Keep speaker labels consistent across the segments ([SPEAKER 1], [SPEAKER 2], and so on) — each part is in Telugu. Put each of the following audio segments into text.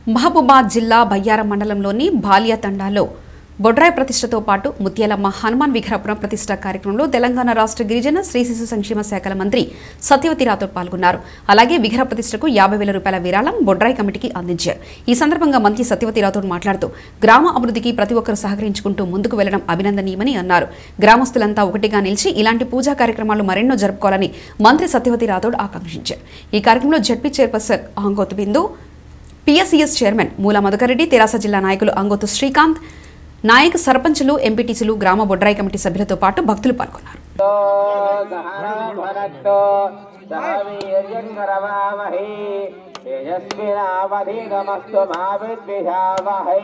[SPEAKER 1] మహబూబాద్ జిల్లా బయ్యారం మండలంలోని బాలియా తండాలో బొడ్రాయి ప్రతిష్టతో పాటు ముత్యాలమ్మ హనుమాన్ విగ్రహ పునఃప్రతిష్ఠ కార్యక్రమంలో తెలంగాణ రాష్ట్ర గిరిజన శ్రీ శిశు సంక్షేమ శాఖల మంత్రి సత్యవతి రాథోడ్ పాల్గొన్నారు అలాగే విగ్రహ ప్రతిష్టకు యాభై వేల రూపాయల విరాళం బొడ్రాయి కమిటీకి అందించారు ఈ సందర్భంగా మంత్రి సత్యవతి రాథోడ్ మాట్లాడుతూ గ్రామ అభివృద్ధికి ప్రతి ఒక్కరూ సహకరించుకుంటూ ముందుకు వెళ్లడం అభినందనీయమని అన్నారు గ్రామస్తులంతా ఒకటిగా నిలిచి ఇలాంటి పూజా కార్యక్రమాలు మరెన్నో జరుపుకోవాలని మంత్రి సత్యవతి రాథోడ్ ఆకాంక్షించారు ఈ కార్యక్రమంలో ZP chairperson Angoth Bindu PSCS chairman మూల మధుకరెడ్డి తెరాస జిల్లా నాయకులు అంగోతు శ్రీకాంత్ నాయక్ సర్పంచులు ఎంపీటీసీలు గ్రామ బొడ్రాయి కమిటీ సభ్యులతో పాటు భక్తులు పాల్గొన్నారు
[SPEAKER 2] సహనభనక్తో సహవీర్యంకరవామహే తేజస్వినావధిగమస్తు మా విద్విషావహై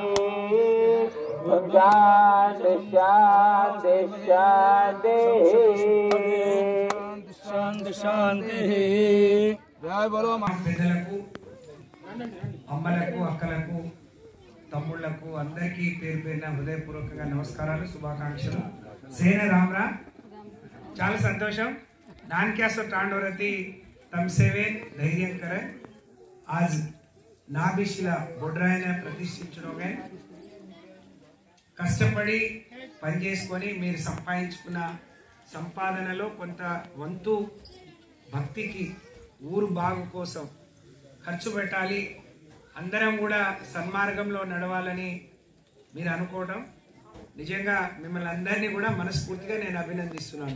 [SPEAKER 2] శాంతి శాంతి శాంతి
[SPEAKER 3] శాంతి శాంతి
[SPEAKER 4] మా పెద్దలకు అమ్మలకు అక్కలకు తమ్ముళ్లకు అందరికీ పేరు పేరున హృదయపూర్వకంగా నమస్కారాలు శుభాకాంక్షలు సేన రామరా చాలా సంతోషం నాన్క్యాస్ తాండవరతి తమసేవే ధైర్యం కర आज నాభిశిల బొడ్రాయిని ప్రతిష్ఠించడమే కష్టపడి పనిచేసుకొని మీరు సంపాదించుకున్న సంపాదనలో కొంత వంతు భక్తికి ఊరు బాగు కోసం ఖర్చు పెట్టాలి అందరం కూడా సన్మార్గంలో నడవాలని మీరు అనుకోవడం నిజంగా మిమ్మల్ని అందరినీ కూడా మనస్ఫూర్తిగా నేను అభినందిస్తున్నాను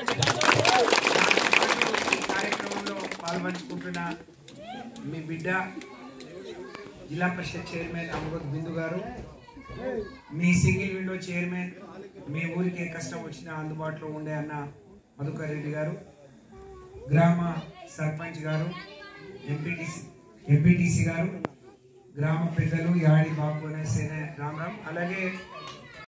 [SPEAKER 4] ఈ కార్యక్రమంలో పాల్పంచుకుంటున్న మీ బిడ్డ జిల్లా పరిషత్ చైర్మన్ అమృత్ బిందు గారు మీ సింగిల్ విండో చైర్మన్ మీ ఊరికి ఏ కష్టం వచ్చినా అందుబాటులో ఉండే అన్న మధుకర్ రెడ్డి గారు గ్రామ సర్పంచ్ గారు ఎంపీటీసీ ఎంపీటీసీ గారు గ్రామ పెద్దలు యాడి బాబు అనే సేన రామరామ్ అలాగే